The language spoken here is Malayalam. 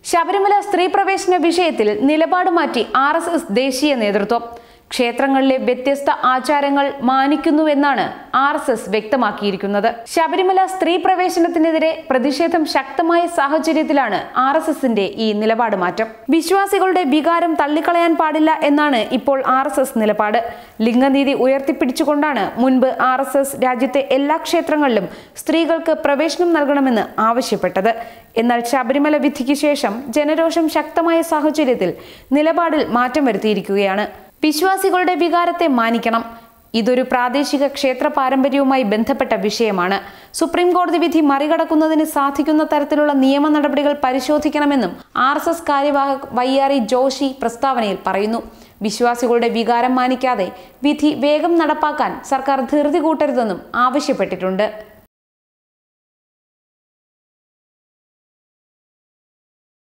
ശബരിമല സ്ത്രീ പ്രവേശന വിഷയത്തിൽ നിലപാട് മാറ്റി ആർ എസ് എസ് ദേശീയ നേതൃത്വം ക്ഷേത്രങ്ങളിലെ വ്യത്യസ്ത ആചാരങ്ങൾ മാനിക്കുന്നുവെന്നാണ് ആർ എസ് എസ് വ്യക്തമാക്കിയിരിക്കുന്നത് ശബരിമല സ്ത്രീ പ്രവേശനത്തിനെതിരെ പ്രതിഷേധം ശക്തമായ സാഹചര്യത്തിലാണ് ആർ എസ് എസിന്റെ ഈ നിലപാട് മാറ്റം വിശ്വാസികളുടെ വികാരം തള്ളിക്കളയാൻ പാടില്ല എന്നാണ് ഇപ്പോൾ ആർ എസ് എസ് നിലപാട് ലിംഗനീതി ഉയർത്തിപ്പിടിച്ചുകൊണ്ടാണ് മുൻപ് ആർ എസ് എസ് രാജ്യത്തെ എല്ലാ ക്ഷേത്രങ്ങളിലും സ്ത്രീകൾക്ക് പ്രവേശനം നൽകണമെന്ന് ആവശ്യപ്പെട്ടത് എന്നാൽ ശബരിമല വിധിക്ക് ശേഷം ജനരോഷം ശക്തമായ സാഹചര്യത്തിൽ നിലപാടിൽ മാറ്റം വരുത്തിയിരിക്കുകയാണ് വിശ്വാസികളുടെ വികാരത്തെ മാനിക്കണം ഇതൊരു പ്രാദേശിക ക്ഷേത്ര പാരമ്പര്യവുമായി ബന്ധപ്പെട്ട വിഷയമാണ് സുപ്രീം കോടതി വിധി മറികടക്കുന്നതിന് സാധിക്കുന്ന തരത്തിലുള്ള നിയമ നടപടികൾ പരിശോധിക്കണമെന്നും ആർ എസ് എസ് കാര്യവാഹക് വയ്യാറി ജോഷി പ്രസ്താവനയിൽ പറയുന്നു വിശ്വാസികളുടെ വികാരം മാനിക്കാതെ വിധി വേഗം നടപ്പാക്കാൻ സർക്കാർ ധൃതി കൂട്ടരുതെന്നും ആവശ്യപ്പെട്ടിട്ടുണ്ട്